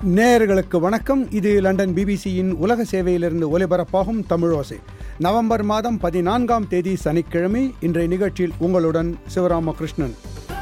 நேயர்களுக்கு வணக்கம் இது லண்டன் பிபிசியின் உலக சேவையிலிருந்து ஒலிபரப்பாகும் தமிழோசை நவம்பர் மாதம் பதினான்காம் தேதி சனிக்கிழமை இன்றைய நிகழ்ச்சியில் உங்களுடன் சிவராமகிருஷ்ணன்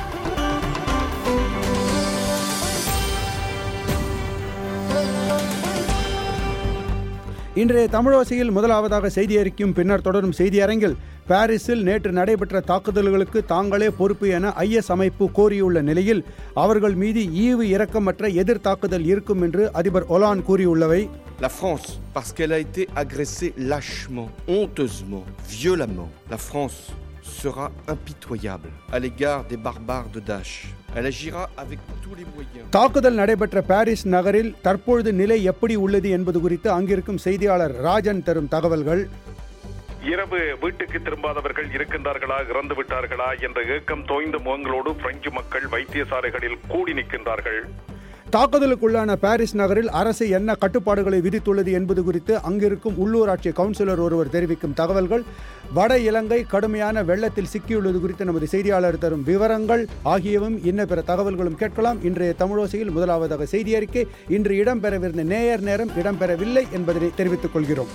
இன்றைய தமிழோசையில் முதலாவதாக செய்தி அறிக்கையும் பின்னர் தொடரும் செய்தி அரங்கில் பாரிஸில் நேற்று நடைபெற்ற தாக்குதல்களுக்கு தாங்களே பொறுப்பு என ஐஎஸ் அமைப்பு கோரியுள்ள நிலையில் அவர்கள் மீது ஈவு இரக்கமற்ற எதிர் தாக்குதல் இருக்கும் என்று அதிபர் ஒலான் கூறியுள்ளவை La France, parce qu'elle a été agressée lâchement, honteusement, violemment, la France sera impitoyable à l'égard des barbares de Daesh. Elle agira avec tous les moyens. தாக்குதல் நடைபெற்ற பாரிஸ் நகரில் தற்பொழுது நிலை எப்படி உள்ளது என்பது குறித்து அங்கிருக்கும் செய்தியாளர் ராஜன் தரும் தகவல்கள் இரவு வீட்டுக்கு திரும்பாதவர்கள் இருக்கின்றார்களா இறந்து விட்டார்களா என்ற ஏக்கம் தோய்ந்த முகங்களோடு பிரெஞ்சு மக்கள் வைத்தியசாலைகளில் கூடி நிற்கின்றார்கள் தாக்குதலுக்குள்ளான பாரிஸ் நகரில் அரசு என்ன கட்டுப்பாடுகளை விதித்துள்ளது என்பது குறித்து அங்கிருக்கும் உள்ளூராட்சி கவுன்சிலர் ஒருவர் தெரிவிக்கும் தகவல்கள் வட இலங்கை கடுமையான வெள்ளத்தில் சிக்கியுள்ளது குறித்து நமது செய்தியாளர் தரும் விவரங்கள் ஆகியவும் இன்ன பிற தகவல்களும் கேட்கலாம் இன்றைய தமிழோசையில் முதலாவதாக செய்தி அறிக்கை இன்று இடம்பெறவிருந்த நேயர் நேரம் இடம்பெறவில்லை என்பதனை தெரிவித்துக் கொள்கிறோம்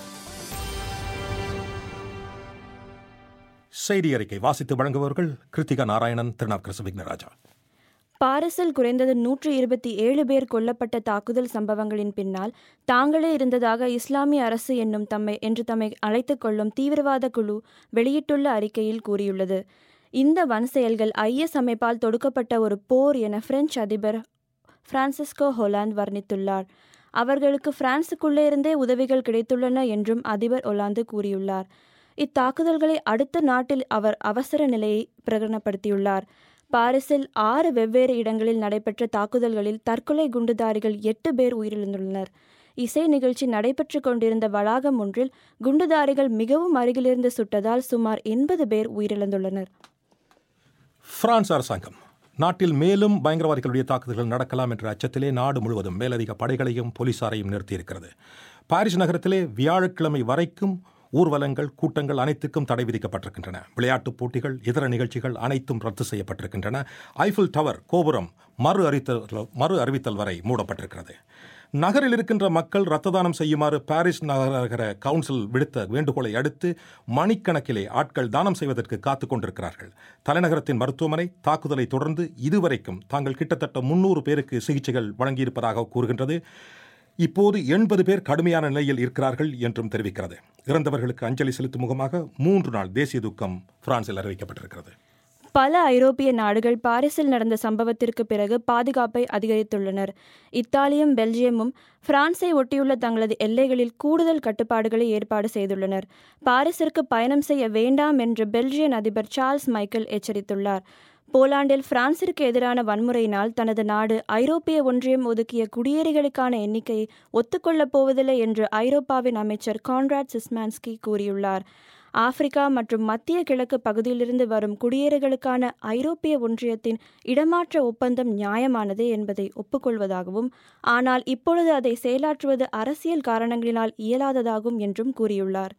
செய்தி அறிக்கை வாசித்து வழங்குபவர்கள் கிருத்திகா நாராயணன் திருநாவுக்கரசு விக்னராஜா பாரிஸில் குறைந்தது நூற்று இருபத்தி ஏழு பேர் கொல்லப்பட்ட தாக்குதல் சம்பவங்களின் பின்னால் தாங்களே இருந்ததாக இஸ்லாமிய அரசு என்னும் தம்மை என்று தம்மை அழைத்துக் கொள்ளும் தீவிரவாத குழு வெளியிட்டுள்ள அறிக்கையில் கூறியுள்ளது இந்த வன் செயல்கள் ஐஎஸ் அமைப்பால் தொடுக்கப்பட்ட ஒரு போர் என பிரெஞ்சு அதிபர் பிரான்சிஸ்கோ ஹொலாந்து வர்ணித்துள்ளார் அவர்களுக்கு பிரான்சுக்குள்ளே இருந்தே உதவிகள் கிடைத்துள்ளன என்றும் அதிபர் ஒலாந்து கூறியுள்ளார் இத்தாக்குதல்களை அடுத்த நாட்டில் அவர் அவசர நிலையை பிரகடனப்படுத்தியுள்ளார் பாரிஸில் ஆறு வெவ்வேறு இடங்களில் நடைபெற்ற தாக்குதல்களில் தற்கொலை குண்டுதாரிகள் எட்டு பேர் உயிரிழந்துள்ளனர் இசை நிகழ்ச்சி நடைபெற்று கொண்டிருந்த வளாகம் ஒன்றில் குண்டுதாரிகள் மிகவும் அருகிலிருந்து சுட்டதால் சுமார் எண்பது பேர் உயிரிழந்துள்ளனர் பிரான்ஸ் அரசாங்கம் நாட்டில் மேலும் பயங்கரவாதிகளுடைய தாக்குதல்கள் நடக்கலாம் என்ற அச்சத்திலே நாடு முழுவதும் மேலதிக படைகளையும் போலீசாரையும் நிறுத்தியிருக்கிறது பாரிஸ் நகரத்திலே வியாழக்கிழமை வரைக்கும் ஊர்வலங்கள் கூட்டங்கள் அனைத்துக்கும் தடை விதிக்கப்பட்டிருக்கின்றன விளையாட்டுப் போட்டிகள் இதர நிகழ்ச்சிகள் அனைத்தும் ரத்து செய்யப்பட்டிருக்கின்றன ஐஃபில் டவர் கோபுரம் மறு அறித்தல் மறு அறிவித்தல் வரை மூடப்பட்டிருக்கிறது நகரில் இருக்கின்ற மக்கள் ரத்த தானம் செய்யுமாறு பாரிஸ் நகர கவுன்சில் விடுத்த வேண்டுகோளை அடுத்து மணிக்கணக்கிலே ஆட்கள் தானம் செய்வதற்கு காத்துக் கொண்டிருக்கிறார்கள் தலைநகரத்தின் மருத்துவமனை தாக்குதலை தொடர்ந்து இதுவரைக்கும் தாங்கள் கிட்டத்தட்ட முன்னூறு பேருக்கு சிகிச்சைகள் வழங்கியிருப்பதாக கூறுகின்றது இப்போது எண்பது பேர் கடுமையான நிலையில் இருக்கிறார்கள் என்றும் தெரிவிக்கிறது இறந்தவர்களுக்கு அஞ்சலி செலுத்தும் முகமாக மூன்று நாள் தேசிய துக்கம் பிரான்சில் அறிவிக்கப்பட்டிருக்கிறது பல ஐரோப்பிய நாடுகள் பாரிஸில் நடந்த சம்பவத்திற்கு பிறகு பாதுகாப்பை அதிகரித்துள்ளனர் இத்தாலியும் பெல்ஜியமும் பிரான்ஸை ஒட்டியுள்ள தங்களது எல்லைகளில் கூடுதல் கட்டுப்பாடுகளை ஏற்பாடு செய்துள்ளனர் பாரிஸிற்கு பயணம் செய்ய வேண்டாம் என்று பெல்ஜியன் அதிபர் சார்ல்ஸ் மைக்கேல் எச்சரித்துள்ளார் போலாந்தில் பிரான்சிற்கு எதிரான வன்முறையினால் தனது நாடு ஐரோப்பிய ஒன்றியம் ஒதுக்கிய குடியேறிகளுக்கான எண்ணிக்கையை ஒத்துக்கொள்ளப் போவதில்லை என்று ஐரோப்பாவின் அமைச்சர் கான்ராட் சிஸ்மான்ஸ்கி கூறியுள்ளார் ஆப்பிரிக்கா மற்றும் மத்திய கிழக்கு பகுதியிலிருந்து வரும் குடியேறிகளுக்கான ஐரோப்பிய ஒன்றியத்தின் இடமாற்ற ஒப்பந்தம் நியாயமானது என்பதை ஒப்புக்கொள்வதாகவும் ஆனால் இப்பொழுது அதை செயலாற்றுவது அரசியல் காரணங்களினால் இயலாததாகும் என்றும் கூறியுள்ளார்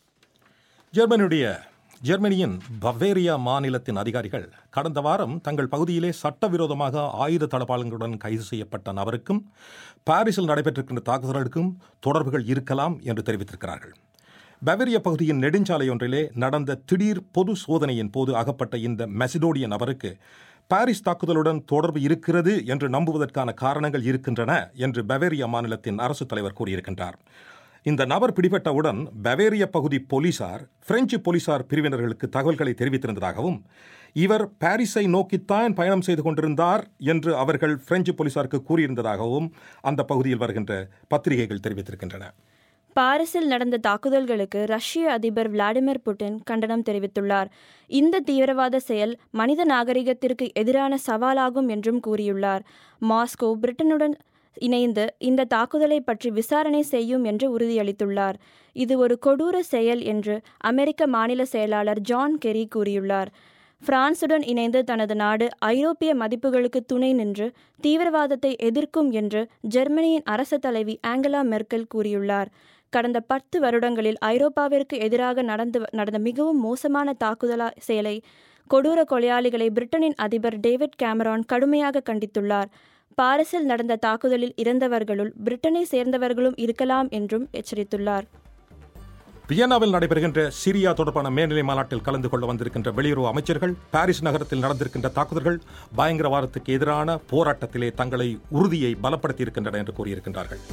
ஜெர்மனியுடைய ஜெர்மனியின் பவேரியா மாநிலத்தின் அதிகாரிகள் கடந்த வாரம் தங்கள் பகுதியிலே சட்டவிரோதமாக ஆயுத தளபாளங்களுடன் கைது செய்யப்பட்ட நபருக்கும் பாரிஸில் நடைபெற்றிருக்கின்ற தாக்குதலுக்கும் தொடர்புகள் இருக்கலாம் என்று தெரிவித்திருக்கிறார்கள் பவேரியா பகுதியின் நெடுஞ்சாலையொன்றிலே நடந்த திடீர் பொது சோதனையின் போது அகப்பட்ட இந்த மெசிடோடிய நபருக்கு பாரிஸ் தாக்குதலுடன் தொடர்பு இருக்கிறது என்று நம்புவதற்கான காரணங்கள் இருக்கின்றன என்று பவேரியா மாநிலத்தின் அரசு தலைவர் கூறியிருக்கின்றார் இந்த நபர் பிடிபட்டவுடன் பவேரிய பகுதி போலீசார் பிரெஞ்சு போலீசார் பிரிவினர்களுக்கு தகவல்களை தெரிவித்திருந்ததாகவும் இவர் பாரிஸை நோக்கித்தான் பயணம் செய்து கொண்டிருந்தார் என்று அவர்கள் பிரெஞ்சு போலீசாருக்கு கூறியிருந்ததாகவும் அந்த பகுதியில் வருகின்ற பத்திரிகைகள் தெரிவித்திருக்கின்றன பாரிஸில் நடந்த தாக்குதல்களுக்கு ரஷ்ய அதிபர் விளாடிமிர் புட்டின் கண்டனம் தெரிவித்துள்ளார் இந்த தீவிரவாத செயல் மனித நாகரிகத்திற்கு எதிரான சவாலாகும் என்றும் கூறியுள்ளார் மாஸ்கோ பிரிட்டனுடன் இணைந்து இந்த தாக்குதலை பற்றி விசாரணை செய்யும் என்று உறுதியளித்துள்ளார் இது ஒரு கொடூர செயல் என்று அமெரிக்க மாநில செயலாளர் ஜான் கெரி கூறியுள்ளார் பிரான்சுடன் இணைந்து தனது நாடு ஐரோப்பிய மதிப்புகளுக்கு துணை நின்று தீவிரவாதத்தை எதிர்க்கும் என்று ஜெர்மனியின் அரச தலைவி ஆங்கலா மெர்க்கல் கூறியுள்ளார் கடந்த பத்து வருடங்களில் ஐரோப்பாவிற்கு எதிராக நடந்து நடந்த மிகவும் மோசமான தாக்குதலா செயலை கொடூர கொலையாளிகளை பிரிட்டனின் அதிபர் டேவிட் கேமரான் கடுமையாக கண்டித்துள்ளார் பாரிஸில் நடந்த தாக்குதலில் இறந்தவர்களுள் பிரிட்டனை சேர்ந்தவர்களும் இருக்கலாம் என்றும் எச்சரித்துள்ளார் வியன்னாவில் நடைபெறுகின்ற சிரியா தொடர்பான மேல்நிலை மாநாட்டில் கலந்து கொள்ள வந்திருக்கின்ற வெளியுறவு அமைச்சர்கள் பாரிஸ் நகரத்தில் நடந்திருக்கின்ற தாக்குதல்கள் பயங்கரவாதத்துக்கு எதிரான போராட்டத்திலே தங்களை உறுதியை பலப்படுத்தி இருக்கின்றன என்று கூறியிருக்கின்றார்கள்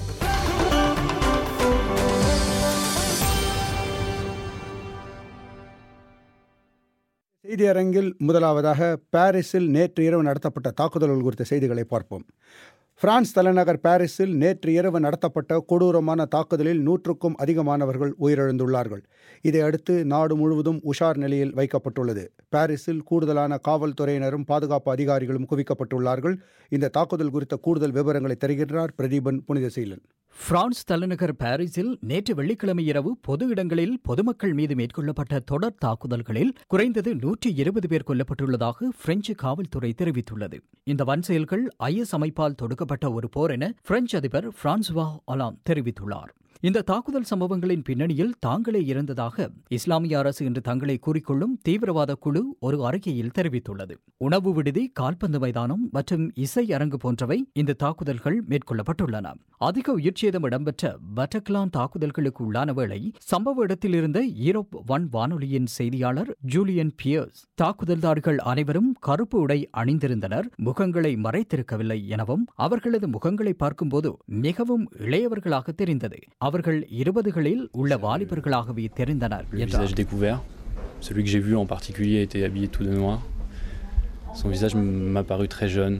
செய்தி அரங்கில் முதலாவதாக பாரிஸில் நேற்று இரவு நடத்தப்பட்ட தாக்குதல்கள் குறித்த செய்திகளை பார்ப்போம் பிரான்ஸ் தலைநகர் பாரிஸில் நேற்று இரவு நடத்தப்பட்ட கொடூரமான தாக்குதலில் நூற்றுக்கும் அதிகமானவர்கள் உயிரிழந்துள்ளார்கள் இதையடுத்து நாடு முழுவதும் உஷார் நிலையில் வைக்கப்பட்டுள்ளது பாரிஸில் கூடுதலான காவல்துறையினரும் பாதுகாப்பு அதிகாரிகளும் குவிக்கப்பட்டுள்ளார்கள் இந்த தாக்குதல் குறித்த கூடுதல் விவரங்களை தருகின்றார் பிரதீபன் புனிதசீலன் பிரான்ஸ் தலைநகர் பாரிஸில் நேற்று வெள்ளிக்கிழமை இரவு பொது இடங்களில் பொதுமக்கள் மீது மேற்கொள்ளப்பட்ட தொடர் தாக்குதல்களில் குறைந்தது நூற்றி இருபது பேர் கொல்லப்பட்டுள்ளதாக பிரெஞ்சு காவல்துறை தெரிவித்துள்ளது இந்த வன் செயல்கள் ஐஎஸ் அமைப்பால் தொடுக்கப்பட்ட ஒரு போர் என பிரெஞ்சு அதிபர் பிரான்சுவா ஒலாம் தெரிவித்துள்ளார் இந்த தாக்குதல் சம்பவங்களின் பின்னணியில் தாங்களே இருந்ததாக இஸ்லாமிய அரசு என்று தங்களை கூறிக்கொள்ளும் தீவிரவாத குழு ஒரு அறிக்கையில் தெரிவித்துள்ளது உணவு விடுதி கால்பந்து மைதானம் மற்றும் இசை அரங்கு போன்றவை இந்த தாக்குதல்கள் மேற்கொள்ளப்பட்டுள்ளன அதிக உயிர்ச்சேதம் இடம்பெற்ற பட்டக்லான் தாக்குதல்களுக்கு உள்ளான வேளை சம்பவ இடத்தில் இருந்த ஈரோப் ஒன் வானொலியின் செய்தியாளர் ஜூலியன் பியர்ஸ் தாக்குதல்தார்கள் அனைவரும் கருப்பு உடை அணிந்திருந்தனர் முகங்களை மறைத்திருக்கவில்லை எனவும் அவர்களது முகங்களை பார்க்கும்போது மிகவும் இளையவர்களாக தெரிந்தது அவர்கள் இருபதுகளில் உள்ள வாலிபர்களாகவே தெரிந்தனர் Le என்றார் visage découvert, celui que j'ai vu en particulier était habillé tout de noir. Son visage m'a paru très jeune,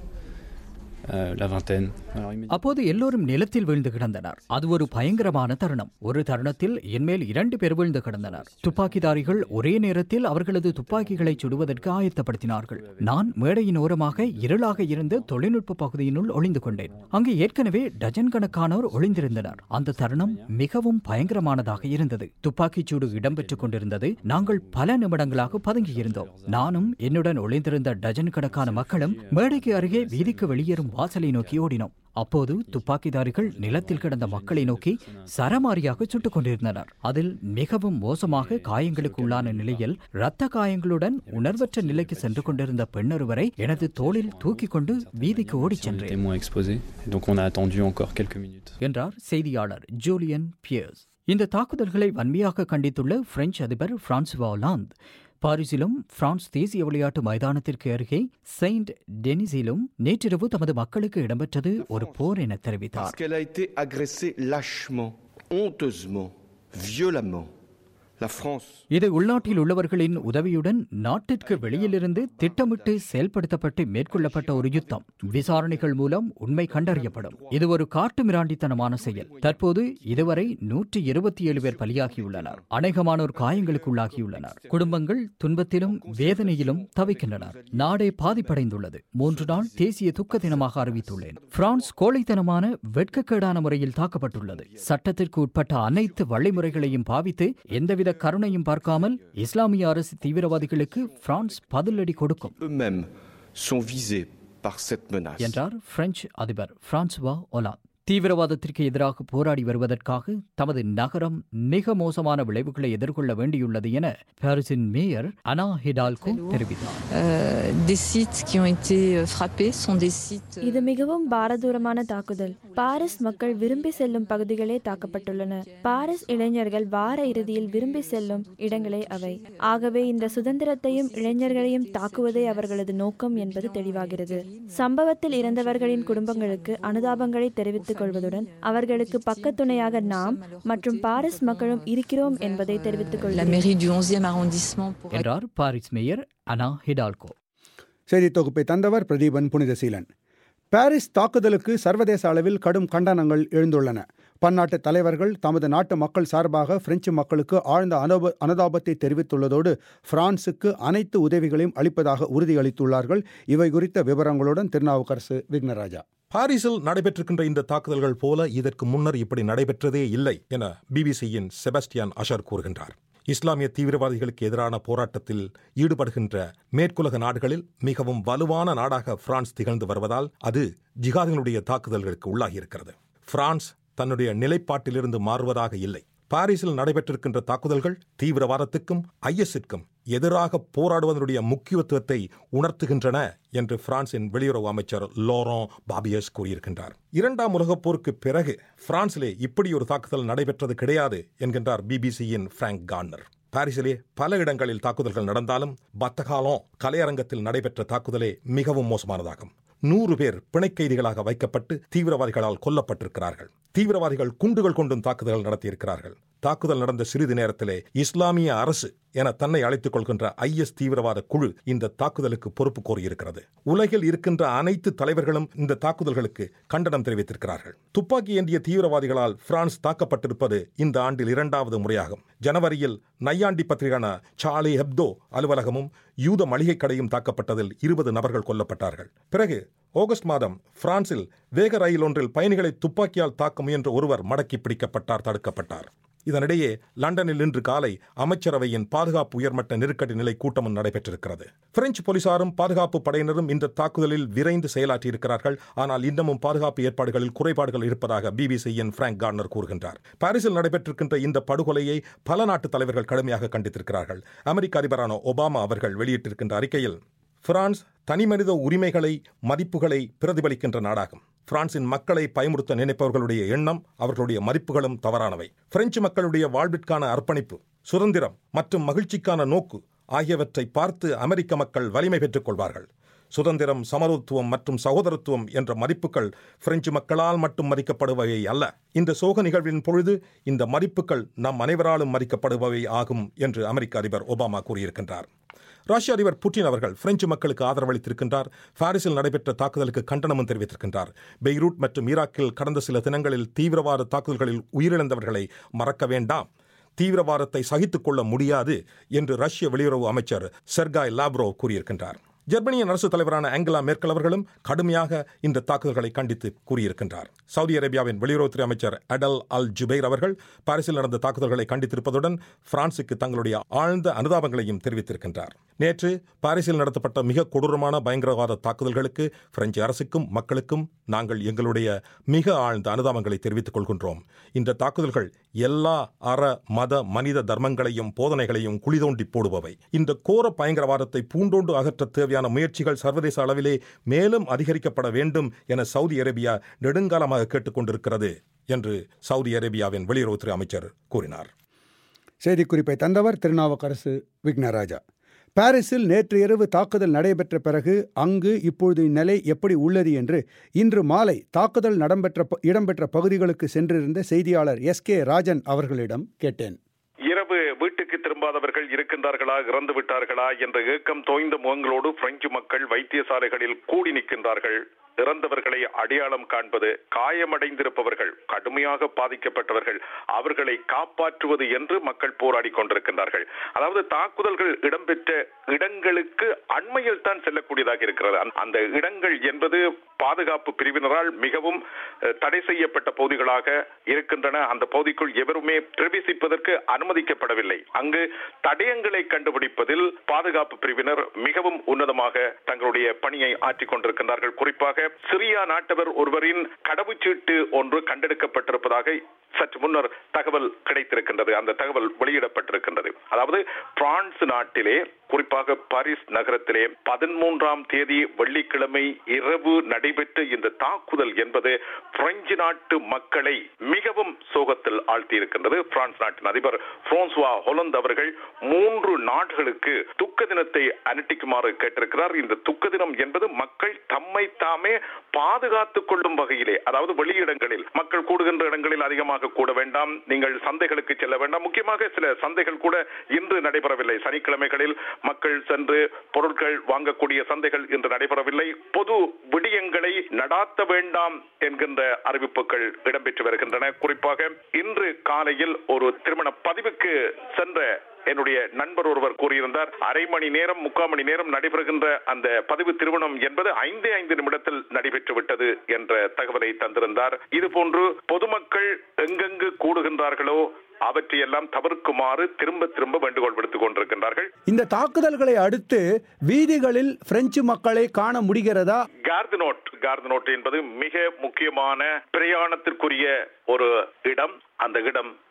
euh, la vingtaine. Alors, immédiatement- அப்போது எல்லோரும் நிலத்தில் வீழ்ந்து கிடந்தனர் அது ஒரு பயங்கரமான தருணம் ஒரு தருணத்தில் என்மேல் இரண்டு பேர் வீழ்ந்து கிடந்தனர் துப்பாக்கிதாரிகள் ஒரே நேரத்தில் அவர்களது துப்பாக்கிகளை சுடுவதற்கு ஆயத்தப்படுத்தினார்கள் நான் மேடையின் ஓரமாக இருளாக இருந்த தொழில்நுட்ப பகுதியினுள் ஒளிந்து கொண்டேன் அங்கு ஏற்கனவே டஜன் கணக்கானோர் ஒளிந்திருந்தனர் அந்த தருணம் மிகவும் பயங்கரமானதாக இருந்தது துப்பாக்கிச் சூடு இடம்பெற்றுக் கொண்டிருந்தது நாங்கள் பல நிமிடங்களாக பதுங்கியிருந்தோம் நானும் என்னுடன் ஒளிந்திருந்த டஜன் கணக்கான மக்களும் மேடைக்கு அருகே வீதிக்கு வெளியேறும் வாசலை நோக்கி ஓடினோம் அப்போது துப்பாக்கிதாரிகள் நிலத்தில் கிடந்த மக்களை நோக்கி சரமாரியாக சுட்டுக் கொண்டிருந்தனர் அதில் மிகவும் மோசமாக காயங்களுக்கு உள்ளான நிலையில் இரத்த காயங்களுடன் உணர்வற்ற நிலைக்கு சென்று கொண்டிருந்த பெண்ணொருவரை எனது தோளில் தூக்கிக் கொண்டு வீதிக்கு ஓடிச் Les சென்றேன் témoins exposés. Et donc on a attendu encore quelques minutes. என்றார் செய்தியாளர் ஜூலியன் பியர்ஸ் இந்த தாக்குதல்களை வன்மையாக கண்டித்துள்ள பிரெஞ்சு அதிபர் பிரான்சுவா ஒலாந்து பாரிஸிலும் பிரான்ஸ் தேசிய விளையாட்டு மைதானத்திற்கு அருகே செயின்ட் டெனிஸிலும் நேற்றிரவு தமது மக்களுக்கு இடம்பெற்றது ஒரு போர் என Parce தெரிவித்தார் qu'elle a été agressée lâchement, honteusement, violemment. La France இது உள்நாட்டில் உள்ளவர்களின் உதவியுடன் நாட்டிற்கு வெளியிலிருந்து திட்டமிட்டு செயல்படுத்தப்பட்டு மேற்கொள்ளப்பட்ட ஒரு யுத்தம் விசாரணைகள் மூலம் உண்மை கண்டறியப்படும் இது ஒரு காட்டு மிராண்டித்தனமான செயல் தற்போது இதுவரை நூற்றி இருபத்தி ஏழு பேர் பலியாகியுள்ளனர் அநேகமானோர் காயங்களுக்குள்ளாகியுள்ளனர் குடும்பங்கள் துன்பத்திலும் வேதனையிலும் தவிக்கின்றனர் நாடே பாதிப்படைந்துள்ளது மூன்று நாள் தேசிய துக்க தினமாக அறிவித்துள்ளேன் பிரான்ஸ் கோழைத்தனமான வெட்கக்கேடான முறையில் தாக்கப்பட்டுள்ளது சட்டத்திற்கு உட்பட்ட அனைத்து வழிமுறைகளையும் பாவித்து எந்தவித கருணையும் பார்க்காமல் இஸ்லாமிய அரசு தீவிரவாதிகளுக்கு பிரான்ஸ் பதிலடி கொடுக்கும் eux-mêmes sont visés par cette menace. என்றார் பிரெஞ்சு அதிபர் பிரான்சுவா ஒலாந்து தீவிரவாதத்திற்கு எதிராக போராடி வருவதற்காக தமது நகரம் மிக மோசமான விளைவுகளை எதிர்கொள்ள வேண்டியுள்ளது என பாரிஸின் மேயர் அனா ஹிடால்கோ தெரிவித்தார் Euh, des sites qui ont été euh, frappés sont des sites. euh, இது மிகவும் பாரதூரமான தாக்குதல் பாரிஸ் மக்கள் விரும்பி செல்லும் பகுதிகளே தாக்கப்பட்டுள்ளன பாரிஸ் இளைஞர்கள் வார இறுதியில் விரும்பி செல்லும் இடங்களே அவை ஆகவே இந்த சுதந்திரத்தையும் இளைஞர்களையும் தாக்குவதே அவர்களது நோக்கம் என்பது தெளிவாகிறது சம்பவத்தில் இறந்தவர்களின் குடும்பங்களுக்கு அனுதாபங்களை தெரிவித்துக் கொள்வதுடன் அவர்களுக்கு பக்கத்துணையாக நாம் மற்றும் பாரிஸ் மக்களும் இருக்கிறோம் என்பதை தெரிவித்துக் La கொள்கிறேன் mairie du 11e arrondissement pour என்றார் பாரிஸ் மேயர் அனா ஹிடால்கோ செய்தி தொகுப்பை தந்தவர் பிரதீபன் புனிதசீலன் பாரிஸ் தாக்குதலுக்கு சர்வதேச அளவில் கடும் கண்டனங்கள் எழுந்துள்ளன பன்னாட்டு தலைவர்கள் தமது நாட்டு மக்கள் சார்பாக பிரெஞ்சு மக்களுக்கு ஆழ்ந்த அனுப அனுதாபத்தை தெரிவித்துள்ளதோடு பிரான்சுக்கு அனைத்து உதவிகளையும் அளிப்பதாக உறுதியளித்துள்ளார்கள் இவை குறித்த விவரங்களுடன் திருநாவுக்கரசு விக்னராஜா பாரிஸில் நடைபெற்றிருக்கின்ற இந்த தாக்குதல்கள் போல இதற்கு முன்னர் இப்படி நடைபெற்றதே இல்லை என பிபிசியின் செபஸ்டியன் அஷர் கூறுகின்றார் இஸ்லாமிய தீவிரவாதிகளுக்கு எதிரான போராட்டத்தில் ஈடுபடுகின்ற மேற்குலக நாடுகளில் மிகவும் வலுவான நாடாக பிரான்ஸ் திகழ்ந்து வருவதால் அது ஜிகாதிகளுடைய தாக்குதல்களுக்கு உள்ளாகியிருக்கிறது பிரான்ஸ் தன்னுடைய நிலைப்பாட்டிலிருந்து மாறுவதாக இல்லை பாரிஸில் நடைபெற்றிருக்கின்ற தாக்குதல்கள் தீவிரவாதத்துக்கும் ஐஎஸ்ஸிற்கும் எதிராக போராடுவதனுடைய முக்கியத்துவத்தை உணர்த்துகின்றன என்று பிரான்சின் வெளியுறவு அமைச்சர் லோரன் பாபியஸ் கூறியிருக்கின்றார் இரண்டாம் உலகப் போருக்கு பிறகு பிரான்சிலே இப்படி ஒரு தாக்குதல் நடைபெற்றது கிடையாது என்கின்றார் பிபிசியின் பிராங்க் கார்னர் பாரிஸிலே பல இடங்களில் தாக்குதல்கள் நடந்தாலும் பத்தகாலம் கலையரங்கத்தில் நடைபெற்ற தாக்குதலே மிகவும் மோசமானதாகும் நூறு பேர் பிணைக்கைதிகளாக வைக்கப்பட்டு தீவிரவாதிகளால் கொல்லப்பட்டிருக்கிறார்கள் தீவிரவாதிகள் குண்டுகள் கொண்டும் தாக்குதல்கள் நடத்தியிருக்கிறார்கள் தாக்குதல் நடந்த சிறிது நேரத்திலே இஸ்லாமிய அரசு என தன்னை அழைத்துக் கொள்கின்ற ஐஎஸ் தீவிரவாத குழு இந்த தாக்குதலுக்கு பொறுப்பு கோரியிருக்கிறது உலகில் இருக்கின்ற அனைத்து தலைவர்களும் இந்த தாக்குதல்களுக்கு கண்டனம் தெரிவித்திருக்கிறார்கள் துப்பாக்கி ஏந்திய தீவிரவாதிகளால் பிரான்ஸ் தாக்கப்பட்டிருப்பது இந்த ஆண்டில் இரண்டாவது முறையாகும் ஜனவரியில் நையாண்டி பத்திரிகான சார்லி ஹெப்தோ அலுவலகமும் யூத மளிகை கடையும் தாக்கப்பட்டதில் இருபது நபர்கள் கொல்லப்பட்டார்கள் பிறகு ஆகஸ்ட் மாதம் பிரான்சில் வேக ரயில் ஒன்றில் பயணிகளை துப்பாக்கியால் தாக்க முயன்ற ஒருவர் மடக்கி பிடிக்கப்பட்டார் தடுக்கப்பட்டார் இதனிடையே லண்டனில் இன்று காலை அமைச்சரவையின் பாதுகாப்பு உயர்மட்ட நெருக்கடி நிலை கூட்டமும் நடைபெற்றிருக்கிறது பிரெஞ்சு போலீசாரும் பாதுகாப்பு படையினரும் இந்த தாக்குதலில் விரைந்து செயலாற்றியிருக்கிறார்கள் ஆனால் இன்னமும் பாதுகாப்பு ஏற்பாடுகளில் குறைபாடுகள் இருப்பதாக பிபிசியின் பிராங்க் கார்னர் கூறுகின்றார் பாரிஸில் நடைபெற்றிருக்கின்ற இந்த படுகொலையை பல நாட்டு தலைவர்கள் கடுமையாக கண்டித்திருக்கிறார்கள் அமெரிக்க அதிபரான ஒபாமா அவர்கள் வெளியிட்டிருக்கின்ற அறிக்கையில் பிரான்ஸ் தனிமனித உரிமைகளை மதிப்புகளை பிரதிபலிக்கின்ற நாடாகும் பிரான்சின் மக்களை பயமுறுத்த நினைப்பவர்களுடைய எண்ணம் அவர்களுடைய மதிப்புகளும் தவறானவை பிரெஞ்சு மக்களுடைய வாழ்விற்கான அர்ப்பணிப்பு சுதந்திரம் மற்றும் மகிழ்ச்சிக்கான நோக்கு ஆகியவற்றை பார்த்து அமெரிக்க மக்கள் வலிமை பெற்றுக் கொள்வார்கள் சுதந்திரம் சமத்துவம் மற்றும் சகோதரத்துவம் என்ற மதிப்புகள் பிரெஞ்சு மக்களால் மட்டும் மதிக்கப்படுபவை அல்ல இந்த சோக நிகழ்வின் பொழுது இந்த மதிப்புகள் நம் அனைவராலும் மதிக்கப்படுபவை ஆகும் என்று அமெரிக்க அதிபர் ஒபாமா கூறியிருக்கின்றார் ரஷ்ய அதிபர் புட்டின் அவர்கள் பிரெஞ்சு மக்களுக்கு ஆதரவளித்திருக்கின்றார் பாரிஸில் நடைபெற்ற தாக்குதலுக்கு கண்டனமும் தெரிவித்திருக்கின்றார் பெய்ரூட் மற்றும் ஈராக்கில் கடந்த சில தினங்களில் தீவிரவாத தாக்குதல்களில் உயிரிழந்தவர்களை மறக்க வேண்டாம் தீவிரவாதத்தை சகித்துக் கொள்ள முடியாது என்று ரஷ்ய வெளியுறவு அமைச்சர் செர்காய் லாப்ரோவ் கூறியிருக்கின்றார் ஜெர்மனியின் அரசு தலைவரான ஆங்கலா மேர்க்கல் அவர்களும் கடுமையாக இந்த தாக்குதல்களை கண்டித்து கூறியிருக்கின்றார் சவுதி அரேபியாவின் வெளியுறவுத்துறை அமைச்சர் அடல் அல் ஜுபைர் அவர்கள் பாரிஸில் நடந்த தாக்குதல்களை கண்டித்திருப்பதுடன் பிரான்சுக்கு தங்களுடைய ஆழ்ந்த அனுதாபங்களையும் தெரிவித்திருக்கின்றார் நேற்று பாரிஸில் நடத்தப்பட்ட மிக கொடூரமான பயங்கரவாத தாக்குதல்களுக்கு பிரெஞ்சு அரசுக்கும் மக்களுக்கும் நாங்கள் எங்களுடைய மிக ஆழ்ந்த அனுதாபங்களை தெரிவித்துக் கொள்கின்றோம் இந்த தாக்குதல்கள் எல்லா அற மத மனித தர்மங்களையும் போதனைகளையும் குளிதோண்டி போடுபவை இந்த கோர பயங்கரவாதத்தை பூண்டோண்டு அகற்ற தேவையான முயற்சிகள் சர்வதேச அளவிலே மேலும் அதிகரிக்கப்பட வேண்டும் என சவுதி அரேபியா நெடுங்காலமாக கேட்டுக்கொண்டிருக்கிறது என்று சவுதி அரேபியாவின் வெளியுறவுத்துறை அமைச்சர் கூறினார் செய்திக்குறிப்பை தந்தவர் திருநாவுக்கரசு விக்னராஜா பாரிஸில் நேற்று இரவு தாக்குதல் நடைபெற்ற பிறகு அங்கு இப்பொழுது இந்நிலை எப்படி உள்ளது என்று இன்று மாலை தாக்குதல் நடம்பெற்ற இடம்பெற்ற பகுதிகளுக்கு சென்றிருந்த செய்தியாளர் எஸ் கே ராஜன் அவர்களிடம் கேட்டேன் இரவு வீட்டுக்கு திரும்பாதவர்கள் இருக்கின்றார்களா இறந்து விட்டார்களா என்ற ஏக்கம் தோய்ந்த முகங்களோடு பிரெஞ்சு மக்கள் வைத்தியசாலைகளில் கூடி நிற்கின்றார்கள் இறந்தவர்களை அடையாளம் காண்பது காயமடைந்திருப்பவர்கள் கடுமையாக பாதிக்கப்பட்டவர்கள் அவர்களை காப்பாற்றுவது என்று மக்கள் போராடி கொண்டிருக்கின்றார்கள் அதாவது தாக்குதல்கள் இடம்பெற்ற இடங்களுக்கு அண்மையில் தான் செல்லக்கூடியதாக இருக்கிறது அந்த இடங்கள் என்பது பாதுகாப்பு பிரிவினரால் மிகவும் தடை செய்யப்பட்ட பகுதிகளாக இருக்கின்றன அந்த பகுதிக்குள் எவருமே பிரவேசிப்பதற்கு அனுமதிக்கப்படவில்லை அங்கு தடயங்களை கண்டுபிடிப்பதில் பாதுகாப்பு பிரிவினர் மிகவும் உன்னதமாக தங்களுடைய பணியை ஆற்றிக் கொண்டிருக்கின்றார்கள் குறிப்பாக சிரியா நாட்டவர் ஒருவரின் கடவுச்சீட்டு ஒன்று கண்டெடுக்கப்பட்டிருப்பதாக சற்று முன்னர் தகவல் கிடைத்திருக்கின்றது அந்த தகவல் வெளியிடப்பட்டிருக்கின்றது அதாவது பிரான்ஸ் நாட்டிலே குறிப்பாக பாரிஸ் நகரத்திலே பதிமூன்றாம் தேதி வெள்ளிக்கிழமை இரவு நடைபெற்ற இந்த தாக்குதல் என்பது பிரெஞ்சு நாட்டு மக்களை மிகவும் சோகத்தில் ஆழ்த்தியிருக்கின்றது பிரான்ஸ் நாட்டின் அதிபர் பிரான்சுவா ஹொலந்து அவர்கள் மூன்று நாடுகளுக்கு துக்க தினத்தை அனுட்டிக்குமாறு கேட்டிருக்கிறார் இந்த துக்க தினம் என்பது மக்கள் தம்மை தாமே பாதுகாத்துக் கொள்ளும் வகையிலே அதாவது வெளியிடங்களில் மக்கள் கூடுகின்ற இடங்களில் அதிகமாக கூட வேண்டாம் நீங்கள் சந்தைகளுக்கு செல்ல வேண்டாம் முக்கியமாக சில சந்தைகள் கூட இன்று நடைபெறவில்லை சனிக்கிழமைகளில் மக்கள் சென்று பொருட்கள் வாங்கக்கூடிய சந்தைகள் இன்று நடைபெறவில்லை பொது விடயங்களை நடாத்த வேண்டாம் என்கின்ற அறிவிப்புகள் இடம்பெற்று வருகின்றன குறிப்பாக இன்று காலையில் ஒரு திருமண பதிவுக்கு சென்ற என்னுடைய நண்பர் ஒருவர் கூறியிருந்தார் அரை மணி நேரம் முக்கால் மணி நேரம் நடைபெறுகின்ற அந்த பதிவு திருமணம் என்பது ஐந்தே ஐந்து நிமிடத்தில் நடைபெற்று விட்டது என்ற தகவலை தந்திருந்தார் இது போன்று பொதுமக்கள் எங்கெங்கு கூடுகின்றார்களோ அவற்றையெல்லாம் தவிர்க்குமாறு திரும்ப திரும்ப வேண்டுகோள் விடுத்துக் கொண்டிருக்கின்றார்கள் இந்த தாக்குதல்களை அடுத்து வீதிகளில் பிரெஞ்சு மக்களை காண முடிகிறதா கார்தனோட் கார்தனோட் என்பது மிக முக்கியமான பிரயாணத்திற்குரிய ஒரு இடம் அந்த இடம்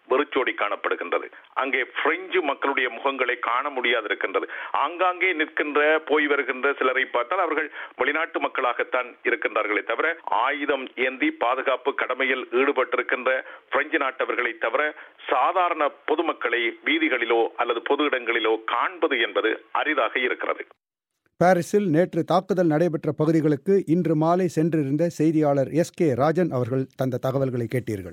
வெறிச்சோடி காணப்படுகின்றது அங்கே பிரெஞ்சு மக்களுடைய முகங்களை காண முடியாது இருக்கின்றது ஆங்காங்கே நிற்கின்ற போய் வருகின்ற சிலரை பார்த்தால் அவர்கள் வெளிநாட்டு மக்களாகத்தான் இருக்கின்றார்களே தவிர ஆயுதம் ஏந்தி பாதுகாப்பு கடமையில் ஈடுபட்டிருக்கின்ற பிரெஞ்சு நாட்டவர்களை தவிர சாதாரண பொதுமக்களை வீதிகளிலோ அல்லது பொது இடங்களிலோ காண்பது என்பது அரிதாக இருக்கிறது பாரிஸில் நேற்று தாக்குதல் நடைபெற்ற பகுதிகளுக்கு இன்று மாலை சென்றிருந்த செய்தியாளர் எஸ் கே ராஜன் அவர்கள் தந்த தகவல்களை கேட்டீர்கள்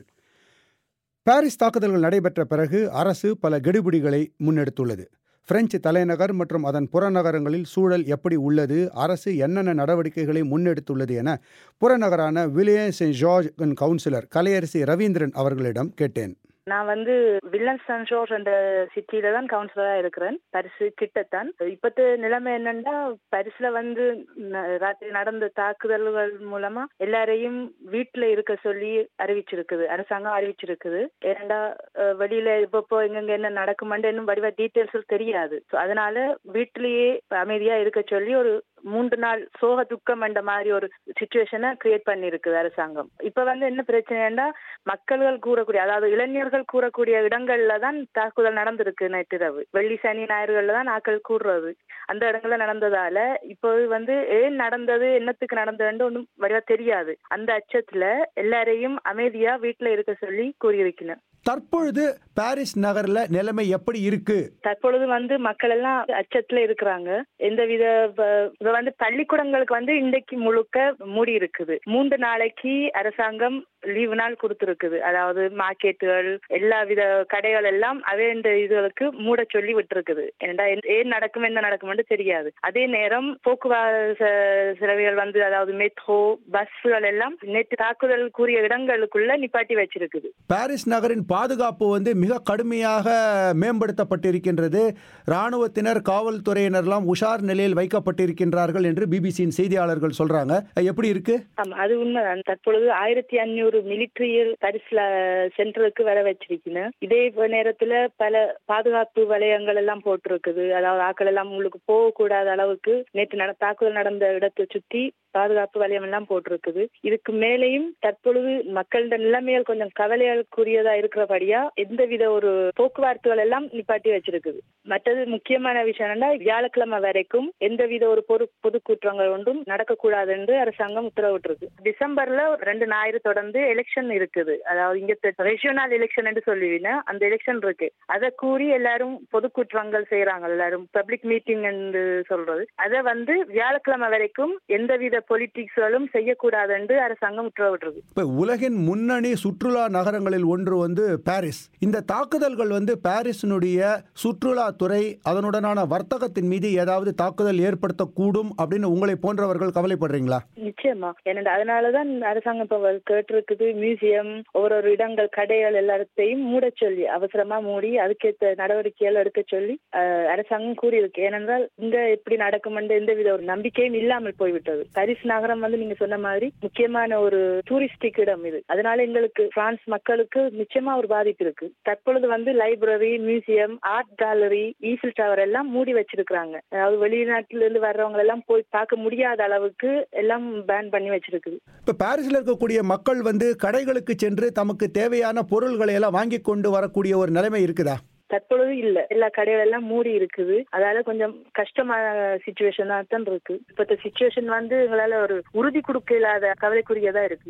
பாரிஸ் தாக்குதல்கள் நடைபெற்ற பிறகு அரசு பல கெடுபிடிகளை முன்னெடுத்துள்ளது பிரெஞ்சு தலைநகர் மற்றும் அதன் புறநகரங்களில் சூழல் எப்படி உள்ளது அரசு என்னென்ன நடவடிக்கைகளை முன்னெடுத்துள்ளது என புறநகரான William Saint George councillor Kalaiyarasi Ravindran அவர்களிடம் கேட்டேன் நான் வந்து வில்லன் சன் ஜோர்ஜ் என்ற சிட்டியில தான் கவுன்சிலரா இருக்கிறேன் பரிசு கிட்டத்தான் இப்பத்து நிலைமை என்னன்னா பரிசுல வந்து ந- ராத்திரி நடந்த தாக்குதல்கள் மூலமா எல்லாரையும் வீட்டுல இருக்க சொல்லி அறிவிச்சிருக்குது அரசாங்கம் அறிவிச்சிருக்குது ஏன்னா அஹ், வெளியில இப்போ எங்கெங்க என்ன நடக்குமான்னு இன்னும் வடிவா டீட்டெயில்ஸ் தெரியாது So, அதனால வீட்டிலேயே அமைதியா இருக்க சொல்லி ஒரு மூன்று நாள் சோக துக்கம் என்ற மாதிரி ஒரு சுச்சுவேஷனை கிரியேட் பண்ணிருக்குது அரசாங்கம் இப்ப வந்து என்ன பிரச்சனைன்னா மக்கள்கள் கூறக்கூடிய அதாவது இளைஞர்கள் கூறக்கூடிய இடங்கள்ல தான் தாக்குதல் நடந்திருக்கு நேற்றிரவு வெள்ளி சனி ஞாயிறுகள்ல தான் ஆட்கள் கூடுறது அந்த இடங்கள்ல நடந்ததால இப்போ வந்து ஏன் நடந்தது என்னத்துக்கு நடந்ததுன்னு ஒன்றும் வடிவா தெரியாது அந்த அச்சத்துல எல்லாரையும் அமைதியா வீட்டுல இருக்க சொல்லி கூறியிருக்கணும் தற்பொழுது பாரிஸ் நகர்ல நிலைமை எப்படி இருக்கு தற்பொழுது வந்து மக்கள் எல்லாம் அச்சத்துல இருக்கிறாங்க எந்தவித ப- இப்ப வந்து பள்ளிக்கூடங்களுக்கு வந்து இன்றைக்கு முழுக்க மூடி இருக்குது மூன்று நாளைக்கு அரசாங்கம் லீவு நாள் கொடுத்திருக்குது அதாவது மார்க்கெட்டுகள் எல்லா வித கடைகள் எல்லாம் அவே இந்த இதுகளுக்கு மூட சொல்லி விட்டுருக்குது ஏன்டா என்- ஏன் நடக்கும் என்ன நடக்கும்னு தெரியாது அதே நேரம் போக்குவரத்து சேவைகள் வந்து அதாவது மெட்ரோ பஸ்கள் எல்லாம் நேற்று தாக்குதல் கூறிய இடங்களுக்குள்ள நிப்பாட்டி வச்சிருக்குது பாரிஸ் நகரின் பாதுகாப்பு வந்து மிக கடுமையாக மேம்படுத்தப்பட்டிருக்கின்றது இராணுவத்தினர் காவல்துறையினர்லாம் உஷார் நிலையில் வைக்கப்பட்டிருக்கின்றார்கள் என்று பிபிசியின் செய்தியாளர்கள் சொல்றாங்க எப்படி இருக்கு ஆமா அது உண்மைதான் தற்பொழுது ஆயிரத்தி அஞ்சூறு மிலிட்ரியல் பரிசுல சென்டருக்கு வர வச்சிருக்கணும் இதே ப- நேரத்துல பல பாதுகாப்பு வலயங்கள் எல்லாம் போட்டிருக்குது அதாவது ஆட்கள் எல்லாம் உங்களுக்கு போகக்கூடாத அளவுக்கு நேற்று நட தாக்குதல் நடந்த இடத்தை சுத்தி பாதுகாப்பு வலயம் எல்லாம் போட்டிருக்குது இதுக்கு மேலேயும் தற்பொழுது மக்களோட நிலைமைகள் கொஞ்சம் கவலைகளுக்குரியதா இருக்கிறபடியா எந்தவித ஒரு போக்குவரத்துகள் எல்லாம் நிப்பாட்டி வச்சிருக்குது மற்றது முக்கியமான விஷயம் என்னன்னா வியாழக்கிழமை வரைக்கும் எந்தவித ஒரு பொது பொது குற்றங்கள் ஒன்றும் நடக்கக்கூடாது என்று அரசாங்கம் உத்தரவிட்டிருக்கு டிசம்பர்ல ஒரு ரெண்டு ஞாயிறு தொடர்ந்து எலெக்ஷன் இருக்குது அதாவது இங்க ரெஜியோனல் எலெக்ஷன் என்று சொல்லுவீங்க அந்த எலெக்ஷன் இருக்கு அதை கூறி எல்லாரும் பொது குற்றங்கள் செய்யறாங்க எல்லாரும் பப்ளிக் மீட்டிங் என்று சொல்றது அதை வந்து வியாழக்கிழமை வரைக்கும் எந்தவித பொலிட்டிக்ஸ்களும் செய்யக்கூடாது என்று அரசாங்கம் உத்தரவிட்டிருக்கு இப்ப உலகின் முன்னணி சுற்றுலா நகரங்களில் ஒன்று வந்து பாரிஸ் இந்த தாக்குதல்கள் வந்து பாரிஸினுடைய சுற்றுலாத்துறை அதனுடனான வர்த்தகத்தின் மீது ஏதாவது தாக்குதல் ஏற்படுத்தக்கூடும் அப்படின்னு உங்களை போன்றவர்கள் கவலைப்படுறீங்களா நிச்சயமா ஏன்னா அதனாலதான் அரசாங்கம் இப்ப வ- கேட்டிருக்குது மியூசியம் ஒரு ஒரு இடங்கள் கடைகள் எல்லாத்தையும் மூட சொல்லி அவசரமா மூடி அதுக்கேற்ற நடவடிக்கைகள் எடுக்க சொல்லி அஹ், அரசாங்கம் கூறியிருக்கு ஏனென்றால் இங்க எப்படி நடக்கும் எந்த வித ஒரு நம்பிக்கையும் இல்லாமல் போய்விட்டது பாரிஸ் நகரம் வந்து நீங்க சொன்ன மாதிரி முக்கியமான ஒரு டூரிஸ்டிக் இடம் இது அதனால எங்களுக்கு பிரான்ஸ் மக்களுக்கு நிச்சயமா ஒரு பாதிப்பு இருக்கு தற்பொழுது வந்து library museum art gallery Eiffel Tower எல்லாம் மூடி வச்சிருக்காங்க அதாவது வெளிநாட்டுல இருந்து வர்றவங்க எல்லாம் போய் பார்க்க முடியாத அளவுக்கு எல்லாம் பேன் பண்ணி வச்சிருக்குது இப்ப பாரிஸ்ல இருக்கக்கூடிய மக்கள் வந்து கடைகளுக்கு சென்று தமக்கு தேவையான பொருள்களை எல்லாம் வாங்கி கொண்டு வரக்கூடிய ஒரு நிலைமை இருக்குதா தற்பொழுது இல்ல எல்லா கடைகள் எல்லாம் மூடி இருக்குது அதால கொஞ்சம் கஷ்டமான சுச்சுவேஷன் தான் இருக்கு இப்ப சுச்சுவேஷன் வந்து எங்களால ஒரு உறுதி கொடுக்க இல்லாத கவலைக்குரியதா இருக்கு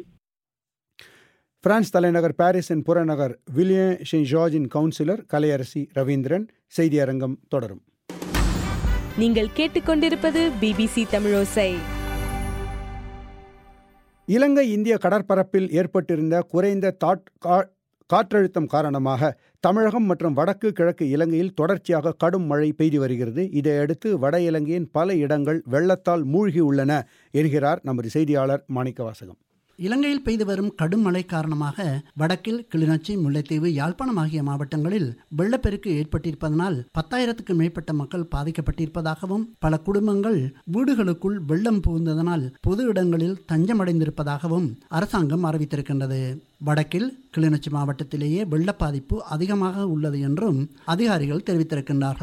பிரான்ஸ் தலைநகர் பாரிஸின் புறநகர் வில்லியம் செயின்ட் ஜார்ஜின் கவுன்சிலர் கலையரசி ரவீந்திரன் செய்தி அரங்கம் தொடரும் நீங்கள் கேட்டுக்கொண்டிருப்பது பிபிசி தமிழோசை இலங்கை இந்திய கடற்பரப்பில் ஏற்பட்டிருந்த குறைந்த தாட் கா- காற்றழுத்தம் காரணமாக தமிழகம் மற்றும் வடக்கு கிழக்கு இலங்கையில் தொடர்ச்சியாக கடும் மழை பெய்து வருகிறது இதையடுத்து வட இலங்கையின் பல இடங்கள் வெள்ளத்தால் மூழ்கியுள்ளன என்கிறார் நமது செய்தியாளர் மாணிக்கவாசகம் இலங்கையில் பெய்து வரும் கடும் மழை காரணமாக வடக்கில் கிளிநொச்சி முல்லைத்தீவு யாழ்ப்பாணம் ஆகிய மாவட்டங்களில் வெள்ளப்பெருக்கு ஏற்பட்டிருப்பதனால் பத்தாயிரத்துக்கும் மேற்பட்ட மக்கள் பாதிக்கப்பட்டிருப்பதாகவும் பல குடும்பங்கள் வீடுகளுக்குள் வெள்ளம் புகுந்ததனால் பொது இடங்களில் தஞ்சமடைந்திருப்பதாகவும் அரசாங்கம் அறிவித்திருக்கின்றது வடக்கில் கிளிநொச்சி மாவட்டத்திலேயே வெள்ள பாதிப்பு அதிகமாக உள்ளது என்றும் அதிகாரிகள் தெரிவித்திருக்கின்றார்கள்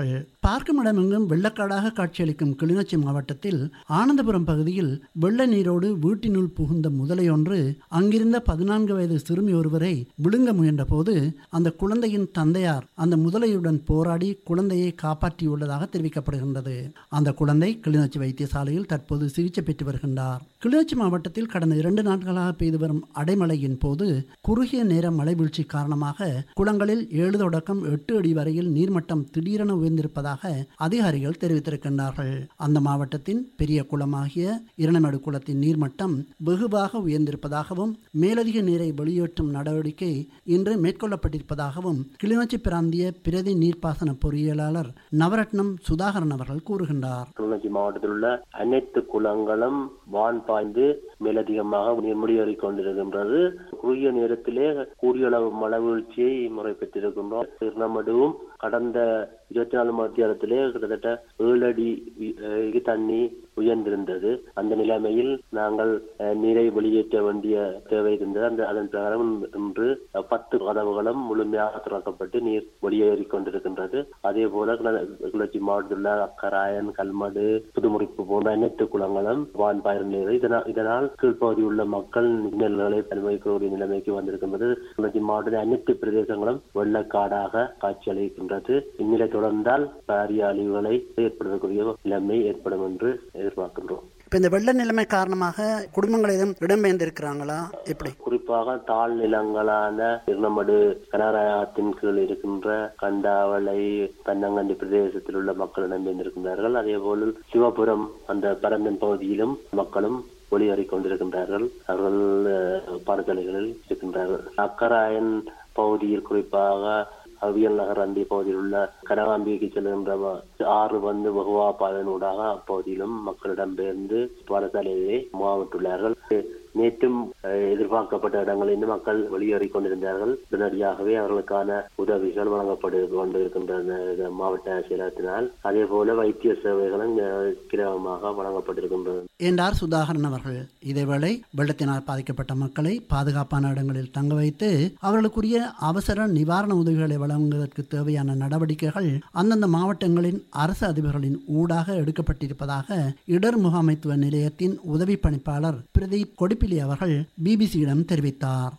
பார்க்கும் இடமெங்கும் வெள்ளக்காடாக காட்சியளிக்கும் கிளிநொச்சி மாவட்டத்தில் ஆனந்தபுரம் பகுதியில் வெள்ள நீரோடு வீட்டினுள் புகுந்த முதலையொன்று அங்கிருந்த பதினான்கு வயது சிறுமி ஒருவரை விழுங்க முயன்ற போது அந்த குழந்தையின் தந்தையார் அந்த முதலையுடன் போராடி குழந்தையை காப்பாற்றியுள்ளதாக தெரிவிக்கப்படுகின்றது அந்த குழந்தை கிளிநொச்சி வைத்தியசாலையில் தற்போது சிகிச்சை பெற்று வருகின்றார் கிளிநொச்சி மாவட்டத்தில் கடந்த இரண்டு நாட்களாக பெய்து வரும் அடைமழையின் போது குறுகிய நேர மழை வீழ்ச்சி காரணமாக குளங்களில் ஏழு தொடக்கம் எட்டு அடி வரையில் நீர்மட்டம் திடீரென உயர்ந்திருப்பதாக அதிகாரிகள் தெரிவித்திருக்கின்றார்கள் அந்த மாவட்டத்தின் பெரிய குளமாகிய இரணைமடு குளத்தின் நீர்மட்டம் வெகுவாக உயர்ந்திருப்பதாகவும் மேலதிக நீரை வெளியேற்றும் நடவடிக்கை இன்று மேற்கொள்ளப்பட்டிருப்பதாகவும் கிளிநொச்சி பிராந்திய பிரதி நீர்ப்பாசன பொறியியலாளர் நவரத்னம் சுதாகரன் அவர்கள் கூறுகின்றார் கிளிநொச்சி மாவட்டத்தில் உள்ள அனைத்து குளங்களும் வான் பாய்ந்து மேலதிகமாக நீர் முடியேறிக் கொண்டிருக்கின்றது குறுகிய நேரத்திலே கூடிய அளவு மழை வீழ்ச்சியை முறை பெற்றிருக்கின்றோம் திருநமடுவும் கடந்த இருபத்தி நாலு மத்தியாலத்திலே கிட்டத்தட்ட ஏழு அடி அஹ், தண்ணி உயர்ந்திருந்தது அந்த நிலைமையில் நாங்கள் அஹ், நீரை வெளியேற்ற வேண்டிய தேவை இருந்தது அந்த அதன் பிரகாரம் இன்று அஹ், பத்து கதவுகளும் முழுமையாக திறக்கப்பட்டு நீர் வெளியேறிக் கொண்டிருக்கின்றது அதே போல கிள- கிளர்ச்சி மாவட்டத்தில் உள்ள அக்கராயன் கல்மடு புதுமுடிப்பு போன்ற அனைத்து குளங்களும் வான் பயிர் நீர் இதனால் இதனால் கீழ்ப்பகுதியில் உள்ள மக்கள் நெல்களை அனுபவிக்கக்கூடிய நிலைமைக்கு வந்திருக்கின்றது கிளர்ச்சி மாவட்டத்தின் அனைத்து பிரதேசங்களும் வெள்ளக்காடாக காட்சியளிக்கின்றது இந்நிலை தொடர்ந்தால் பாரிய அழிவுகளை ஏற்படுத்தக்கூடிய நிலைமை ஏற்படும் என்று எதிர்பார்க்கின்றோம் இப்போ இந்த வெள்ள நிலைமை காரணமாக குடும்பங்கள் எதுவும் இடம்பெயர்ந்திருக்கிறாங்களா எப்படி குறிப்பாக தாழ் நிலங்களான திருநமடு கனராயத்தின் கீழ் இருக்கின்ற கண்டாவளை தன்னங்கண்டி பிரதேசத்தில் உள்ள மக்கள் இடம்பெயர்ந்திருக்கின்றார்கள் அதே போல் சிவபுரம் அந்த பரந்தன் பகுதியிலும் மக்களும் ஒளியேறிக் கொண்டிருக்கின்றார்கள் அவர்கள் அஹ், பாடசாலைகளில் இருக்கின்றார்கள் அக்கராயன் பகுதியில் குறிப்பாக அவியல் நகர் அண்டி பகுதியில் உள்ள கனகாம்பிகைக்கு செல்கின்ற வ- ஆறு வந்து வகுவா பாதையினூடாக அப்பகுதியிலும் மக்களிடம் பெயர்ந்து பாடசாலையிலே முகாமிட்டுள்ளார்கள் நேற்றும் அஹ், எதிர்பார்க்கப்பட்ட இடங்களில் மக்கள் வெளியேறிக் கொண்டிருந்தார்கள் உடனடியாகவே அவர்களுக்கான உதவிகள் வழங்கப்பட்டு கொண்டிருக்கின்றன இந்த மாவட்ட செயலகத்தினால் அதே போல வைத்திய சேவைகளும் அஹ், கிரமமாக வழங்கப்பட்டிருக்கின்றது என்றார் சுதாகரன் அவர்கள் இதேவேளை வெள்ளத்தினால் பாதிக்கப்பட்ட மக்களை பாதுகாப்பான இடங்களில் தங்க வைத்து அவர்களுக்குரிய அவசர நிவாரண உதவிகளை வழங்குவதற்கு தேவையான நடவடிக்கைகள் அந்தந்த மாவட்டங்களின் அரசு அதிபர்களின் ஊடாக எடுக்கப்பட்டிருப்பதாக இடர் முகாமைத்துவ நிலையத்தின் உதவி பணிப்பாளர் பிரதீப் கொடிப்பிலி அவர்கள் பிபிசியிடம் தெரிவித்தார்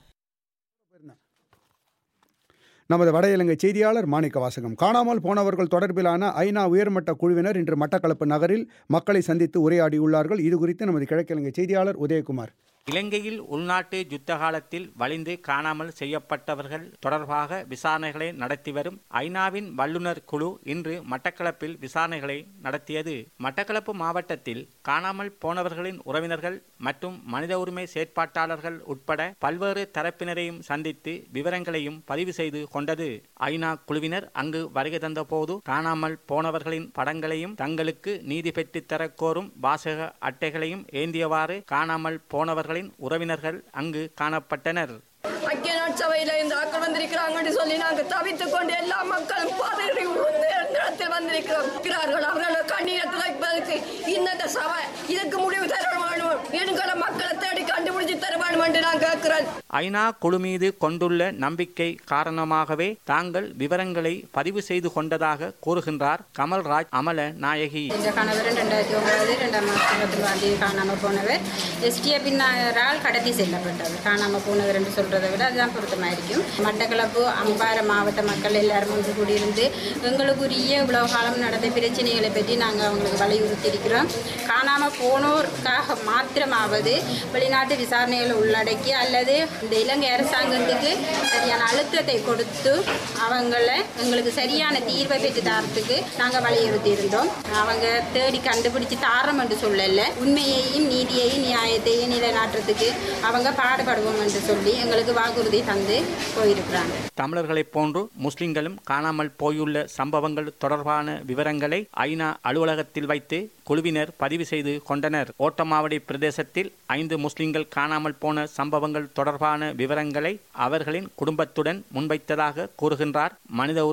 நமது வட இலங்கை செய்தியாளர் மாணிக்க வாசகம் காணாமல் போனவர்கள் தொடர்பிலான ஐநா உயர்மட்ட குழுவினர் இன்று மட்டக்களப்பு நகரில் மக்களை சந்தித்து உரையாடியுள்ளார்கள் இது குறித்து நமது கிழக்கிழங்கை செய்தியாளர் உதயகுமார் இலங்கையில் உள்நாட்டு யுத்த காலத்தில் வலிந்து காணாமல் செய்யப்பட்டவர்கள் தொடர்பாக விசாரணைகளை நடத்தி வரும் ஐநாவின் வல்லுநர் குழு இன்று மட்டக்களப்பில் விசாரணைகளை நடத்தியது மட்டக்களப்பு மாவட்டத்தில் காணாமல் போனவர்களின் உறவினர்கள் மற்றும் மனித உரிமை செயற்பாட்டாளர்கள் உட்பட பல்வேறு தரப்பினரையும் சந்தித்து விவரங்களையும் பதிவு செய்து கொண்டது ஐநா குழுவினர் அங்கு வருகை தந்தபோது காணாமல் போனவர்களின் படங்களையும் தங்களுக்கு நீதி பெற்றுத் தரக் கோரும் வாசக அட்டைகளையும் ஏந்தியவாறு காணாமல் போனவர்களின் உறவினர்கள் அங்கு காணப்பட்டனர் ஐக்கிய நாட்டு சபையில இந்த ஆக்கள் வந்திருக்கிறாங்கன்னு சொல்லி நாங்க தவித்துக் கொண்டு எல்லா மக்களும் பதறி உழுந்து இடத்தில் வந்திருக்கிறோம் இருக்கிறார்கள் அவர்களோட கண்ணீரை துடைப்பதற்கு இந்த சபை இதுக்கு முடிவு தர வேணும் என்கிற மக்களை தேடி கண்டுபிடிச்சு தர வேணும் என்று நான் கேட்கிறேன் ஐநா குழு மீது கொண்டுள்ள நம்பிக்கை காரணமாகவே தாங்கள் விவரங்களை பதிவு செய்து கொண்டதாக கூறுகின்றார் கமல்ராஜ் அமல நாயகி என்ற கணவர் ரெண்டாயிரத்தி ஒன்பது ரெண்டாம் மாதம் இருபத்தி தேதி காணாமல் போனவர் எஸ்டிஎஃப் பின்னாரால் கடத்தி செல்லப்பட்டவர் காணாமல் போனவர் என்று சொல்றதை விட அதுதான் பொருத்தமாயிருக்கும் மட்டக்களப்பு அம்பாறை மாவட்ட மக்கள் எல்லாரும் ஒன்று கூடியிருந்து எங்களுக்குரிய இவ்வளவு காலம் நடந்த பிரச்சனைகளை பற்றி நாங்கள் அவங்களுக்கு வலியுறுத்தி இருக்கிறோம் காணாமல் போனோருக்காக மாத்திரமாவது வெளிநாட்டு விசாரணைகளை உள்ளடக்கி அல்லது இந்த இலங்கை அரசாங்கத்துக்கு சரியான அழுத்தத்தை கொடுத்து அவங்கள எங்களுக்கு சரியான தீர்வை பெற்று தரத்துக்கு நாங்கள் வலியுறுத்தி இருந்தோம் அவங்க தேடி கண்டுபிடிச்சு தாரம் என்று சொல்லல உண்மையையும் நீதியையும் நியாயத்தையும் நிலைநாட்டுறதுக்கு அவங்க பாடுபடுவோம் என்று சொல்லி எங்களுக்கு வாக்குறுதி தந்து போயிருக்கிறாங்க தமிழர்களைப் போன்று முஸ்லிம்களும் காணாமல் போயுள்ள சம்பவங்கள் தொடர்பான விவரங்களை ஐநா அலுவலகத்தில் வைத்து குழுவினர் பதிவு செய்து கொண்டனர் ஓட்டமாவடி பிரதேசத்தில் ஐந்து முஸ்லிம்கள் காணாமல் போன சம்பவங்கள் தொடர்பான விவரங்களை அவர்களின் குடும்பத்துடன் முன்வைத்ததாக கூறுகின்றார் மனித உரிமை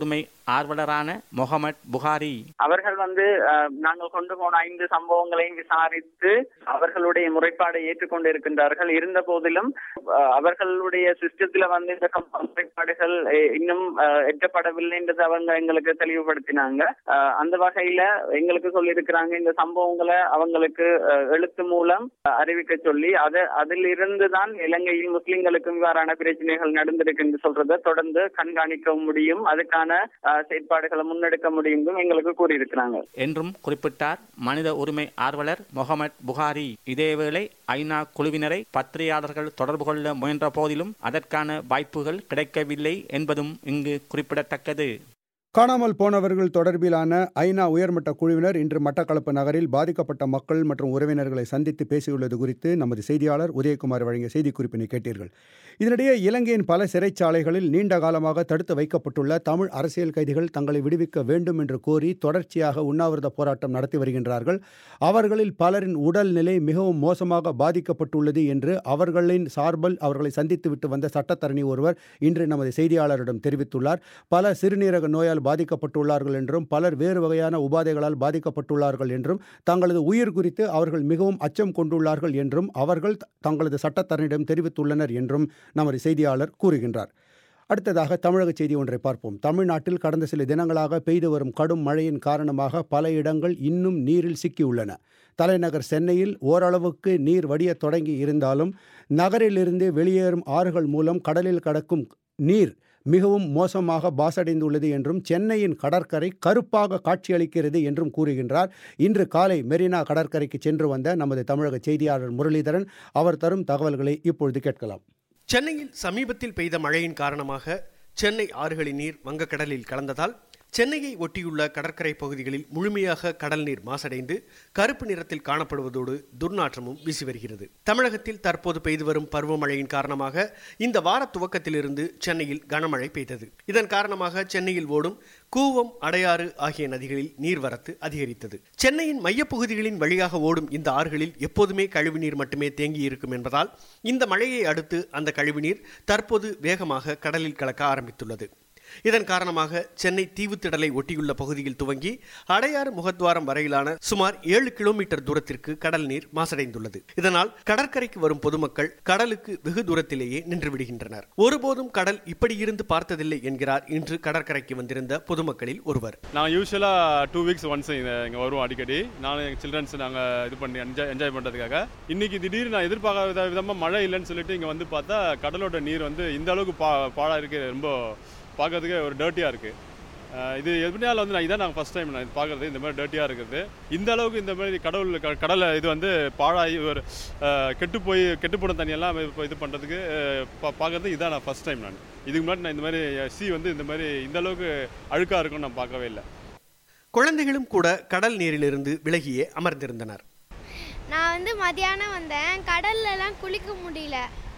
ஆர்வலரான முகமது புகாரி அவர்கள் வந்து அஹ், நாங்கள் கொண்டு போன ஐந்து சம்பவங்களையும் விசாரித்து அவர்களுடைய முறைப்பாடை ஏற்றுக்கொண்டு இருக்கின்றார்கள் இருந்த போதிலும் அஹ், அவர்களுடைய சிஸ்டத்துல வந்து இந்த சம்பவ முறைப்பாடுகள் அஹ், இன்னும் அஹ், எட்டப்படவில்லை என்றது அவங்க எங்களுக்கு தெளிவுபடுத்தினாங்க அஹ், அந்த வகையில எங்களுக்கு சொல்லியிருக்கிறாங்க இந்த சம்பவங்களை அவங்களுக்கு அஹ், எழுத்து மூலம் அஹ், அறிவிக்க சொல்லி அது அதில் இருந்துதான் இலங்கையில் முஸ்லிம்களுக்கும் இவ்வாறான பிரச்சனைகள் நடந்திருக்கு என்று சொல்றதை தொடர்ந்து கண்காணிக்க முடியும் அதுக்கான அஹ், செயற்பாடுகளை முன்னெடுக்க முடியும் எங்களுக்கு கூறியிருக்கிறாங்க என்றும் குறிப்பிட்டார் மனித உரிமை ஆர்வலர் முகமது புகாரி இதேவேளை ஐநா குழுவினரை பத்திரிகையாளர்கள் தொடர்பு கொள்ள முயன்ற போதிலும் அதற்கான வாய்ப்புகள் கிடைக்கவில்லை என்பதும் இங்கு குறிப்பிடத்தக்கது காணாமல் போனவர்கள் தொடர்பிலான ஐநா உயர்மட்ட குழுவினர் இன்று மட்டக்களப்பு நகரில் பாதிக்கப்பட்ட மக்கள் மற்றும் உறவினர்களை சந்தித்து பேசியுள்ளது குறித்து நமது செய்தியாளர் உதயகுமார் வழங்கிய செய்திக்குறிப்பினை கேட்டீர்கள் இதனிடையே இலங்கையின் பல சிறைச்சாலைகளில் நீண்ட காலமாக தடுத்து வைக்கப்பட்டுள்ள தமிழ் அரசியல் கைதிகள் தங்களை விடுவிக்க வேண்டும் என்று கோரி தொடர்ச்சியாக உண்ணாவிரத போராட்டம் நடத்தி வருகின்றார்கள் அவர்களில் பலரின் உடல்நிலை மிகவும் மோசமாக பாதிக்கப்பட்டுள்ளது என்று அவர்களின் சார்பில் அவர்களை சந்தித்துவிட்டு வந்த சட்டத்தரணி ஒருவர் இன்று நமது செய்தியாளரிடம் தெரிவித்துள்ளார் பல சிறுநீரக நோயால் பாதிக்கப்பட்டுள்ளார்கள் என்றும் பலர் வேறு வகையான உபாதைகளால் பாதிக்கப்பட்டுள்ளார்கள் என்றும் தங்களது உயிர் குறித்து அவர்கள் மிகவும் அச்சம் கொண்டுள்ளார்கள் என்றும் அவர்கள் தங்களது சட்டத்தரணியிடம் தெரிவித்துள்ளனர் என்றும் நமது செய்தியாளர் கூறுகின்றார் அடுத்ததாக தமிழக செய்தி ஒன்றை பார்ப்போம் தமிழ்நாட்டில் கடந்த சில தினங்களாக பெய்து வரும் கடும் மழையின் காரணமாக பல இடங்கள் இன்னும் நீரில் சிக்கியுள்ளன தலைநகர் சென்னையில் ஓரளவுக்கு நீர் வடியத் தொடங்கி இருந்தாலும் நகரிலிருந்து வெளியேறும் ஆறுகள் மூலம் கடலில் கடக்கும் நீர் மிகவும் மோசமாக பாசடைந்துள்ளது என்றும் சென்னையின் கடற்கரை கருப்பாக காட்சியளிக்கிறது என்றும் கூறுகின்றார் இன்று காலை மெரினா கடற்கரைக்கு சென்று வந்த நமது தமிழக செய்தியாளர் முரளிதரன் அவர் தரும் தகவல்களை இப்பொழுது கேட்கலாம் சென்னையில் சமீபத்தில் பெய்த மழையின் காரணமாக சென்னை ஆறுகளின் நீர் வங்கக்கடலில் கலந்ததால் சென்னையை ஒட்டியுள்ள கடற்கரை பகுதிகளில் முழுமையாக கடல் நீர் மாசடைந்து கருப்பு நிறத்தில் காணப்படுவதோடு துர்நாற்றமும் வீசி வருகிறது தமிழகத்தில் தற்போது பெய்து வரும் பருவமழையின் காரணமாக இந்த வார துவக்கத்திலிருந்து சென்னையில் கனமழை பெய்தது இதன் காரணமாக சென்னையில் ஓடும் கூவம் அடையாறு ஆகிய நதிகளில் நீர்வரத்து அதிகரித்தது சென்னையின் மையப்பகுதிகளின் வழியாக ஓடும் இந்த ஆறுகளில் எப்போதுமே கழிவுநீர் மட்டுமே தேங்கி இருக்கும் என்பதால் இந்த மழையை அடுத்து அந்த கழிவுநீர் தற்போது வேகமாக கடலில் கலக்க ஆரம்பித்துள்ளது இதன் காரணமாக சென்னை தீவுத்திடலை ஒட்டியுள்ள பகுதியில் துவங்கி அடையாறு முகத்வாரம் வரையிலான சுமார் ஏழு கிலோமீட்டர் தூரத்திற்கு கடல் நீர் மாசடைந்துள்ளது இதனால் கடற்கரைக்கு வரும் பொதுமக்கள் கடலுக்கு வெகு தூரத்திலேயே நின்று விடுகின்றனர் ஒருபோதும் கடல் இப்படி இருந்து பார்த்ததில்லை என்கிறார் இன்று கடற்கரைக்கு வந்திருந்த பொதுமக்களில் ஒருவர் நான் யூஸ்வலாக டூ வீக்ஸ் ஒன்ஸ் இங்கே வருவோம் அடிக்கடி நானும் எங்கள் சில்ட்ரன்ஸ் நாங்கள் இது பண்ணி என்ஜாய் என்ஜாய் பண்ணுறதுக்காக இன்னைக்கு திடீர்னு நான் எதிர்பார்க்காத விதமாக மழை இல்லைன்னு சொல்லிட்டு இங்கே வந்து பார்த்தா கடலோட நீர் வந்து இந்த அளவுக்கு பா பாழாக இருக்கு ரொம்ப பார்க்கறதுக்கு ஒரு டர்ட்டியாக இருக்குது இது எப்படினால வந்து நான் இதான் நாங்கள் ஃபஸ்ட் டைம் நான் இது பார்க்குறது இந்த மாதிரி டர்ட்டியாக இருக்குது இந்த அளவுக்கு இந்த மாதிரி கடவுள் க கடலை இது வந்து பாழாகி ஒரு கெட்டு போய் கெட்டு போன தண்ணியெல்லாம் இப்போ இது பண்ணுறதுக்கு பா பார்க்குறது இதான் நான் ஃபஸ்ட் டைம் நான் இதுக்கு முன்னாடி நான் இந்த மாதிரி சி வந்து இந்த மாதிரி இந்த அளவுக்கு அழுக்காக இருக்கும்னு நான் பார்க்கவே இல்லை குழந்தைகளும் கூட கடல் நீரிலிருந்து விலகியே அமர்ந்திருந்தனர் நான் வந்து மதியானம் வந்தேன் கடல்லலாம் குளிக்க முடியல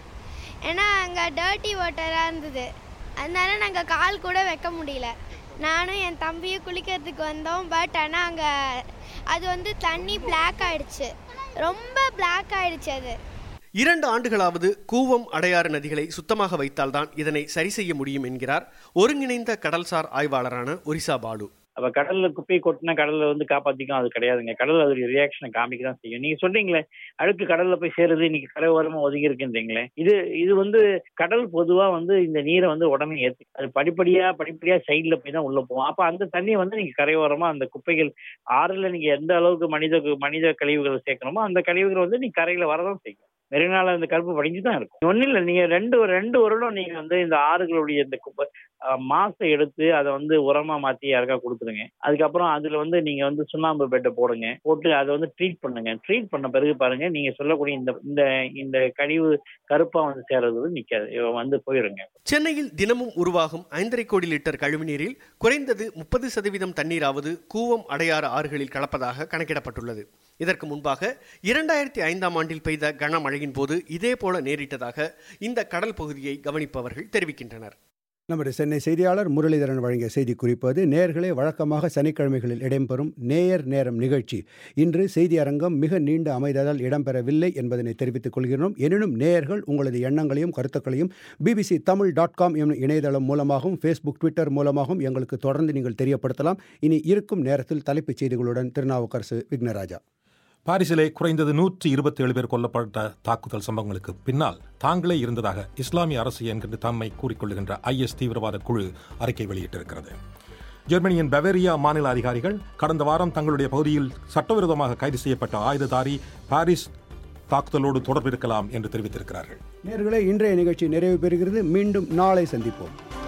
ஏன்னா அங்கே டர்ட்டி வாட்டராக இருந்தது அதனால நாங்கள் கால் கூட வைக்க முடியல நானும் என் தம்பியும் குளிக்கிறதுக்கு வந்தோம் பட் ஆனால் அங்கே அது வந்து தண்ணி பிளாக் ஆயிடுச்சு ரொம்ப பிளாக் ஆயிடுச்சு அது இரண்டு ஆண்டுகளாவது கூவம் அடையாறு நதிகளை சுத்தமாக வைத்தால்தான் இதனை சரி செய்ய முடியும் என்கிறார் ஒருங்கிணைந்த கடல்சார் ஆய்வாளரான ஒரிசா பாலு அப்ப கடல்ல குப்பையை கொட்டினா கடல்ல வந்து காப்பாத்திக்கும் அது கிடையாதுங்க கடல் அதோடைய ரியாக்ஷனை காமிக்க தான் செய்யும் நீங்க சொல்றீங்களே அழுக்கு கடல்ல போய் சேருது இன்னைக்கு கரை ஓரமா ஒதுங்கி இருக்குன்றீங்களே இது இது வந்து கடல் பொதுவா வந்து இந்த நீரை வந்து உடனே ஏத்து அது படிப்படியா படிப்படியா சைட்ல போய் தான் உள்ள போகும் அப்ப அந்த தண்ணியை வந்து நீங்க கரையோரமா அந்த குப்பைகள் ஆறுல நீங்க எந்த அளவுக்கு மனித மனித கழிவுகளை சேர்க்கணுமோ அந்த கழிவுகள் வந்து நீங்க கரையில வரதான் செய்யும் மெரினால அந்த கருப்பு படிஞ்சு தான் இருக்கும் ஒன்றும் இல்லை நீங்க ரெண்டு ரெண்டு வருடம் நீங்க வந்து இந்த ஆறுகளுடைய இந்த குப்பை மாசை எடுத்து அதை வந்து உரமா மாத்தி யாருக்கா கொடுத்துருங்க அதுக்கப்புறம் அதுல வந்து நீங்க வந்து சுண்ணாம்பு பெட்டை போடுங்க போட்டு அதை வந்து ட்ரீட் பண்ணுங்க ட்ரீட் பண்ண பிறகு பாருங்க நீங்க சொல்லக்கூடிய இந்த இந்த இந்த கழிவு கருப்பா வந்து சேர்றது நிக்காது வந்து போயிருங்க சென்னையில் தினமும் உருவாகும் ஐந்தரை கோடி லிட்டர் கழிவுநீரில் குறைந்தது முப்பது சதவீதம் தண்ணீராவது கூவம் அடையாறு ஆறுகளில் கலப்பதாக கணக்கிடப்பட்டுள்ளது இதற்கு முன்பாக இரண்டாயிரத்தி ஐந்தாம் ஆண்டில் பெய்த கனமழையின் போது இதே போல நேரிட்டதாக இந்த கடல் பகுதியை கவனிப்பவர்கள் தெரிவிக்கின்றனர் நமது சென்னை செய்தியாளர் முரளிதரன் வழங்கிய செய்தி குறிப்பது நேர்களே வழக்கமாக சனிக்கிழமைகளில் இடம்பெறும் நேயர் நேரம் நிகழ்ச்சி இன்று செய்தி அரங்கம் மிக நீண்ட அமைதலால் இடம்பெறவில்லை என்பதனை தெரிவித்துக் கொள்கிறோம் எனினும் நேயர்கள் உங்களது எண்ணங்களையும் கருத்துக்களையும் பிபிசி தமிழ் டாட் காம் என்னும் இணையதளம் மூலமாகவும் ஃபேஸ்புக் ட்விட்டர் மூலமாகவும் எங்களுக்கு தொடர்ந்து நீங்கள் தெரியப்படுத்தலாம் இனி இருக்கும் நேரத்தில் தலைப்புச் செய்திகளுடன் திருநாவுக்கரசு விக்னராஜா பாரிஸிலே குறைந்தது நூற்றி இருபத்தி ஏழு பேர் கொல்லப்பட்ட தாக்குதல் சம்பவங்களுக்கு பின்னால் தாங்களே இருந்ததாக இஸ்லாமிய அரசு என்கின்ற தம்மை கூறிக்கொள்ளுகின்ற ஐஎஸ் தீவிரவாத குழு அறிக்கை வெளியிட்டிருக்கிறது ஜெர்மனியின் பவேரியா மாநில அதிகாரிகள் கடந்த வாரம் தங்களுடைய பகுதியில் சட்டவிரோதமாக கைது செய்யப்பட்ட ஆயுததாரி பாரிஸ் தாக்குதலோடு தொடர்பு இருக்கலாம் என்று தெரிவித்திருக்கிறார்கள் நேர்களே இன்றைய நிகழ்ச்சி நிறைவு பெறுகிறது மீண்டும் நாளை சந்திப்போம்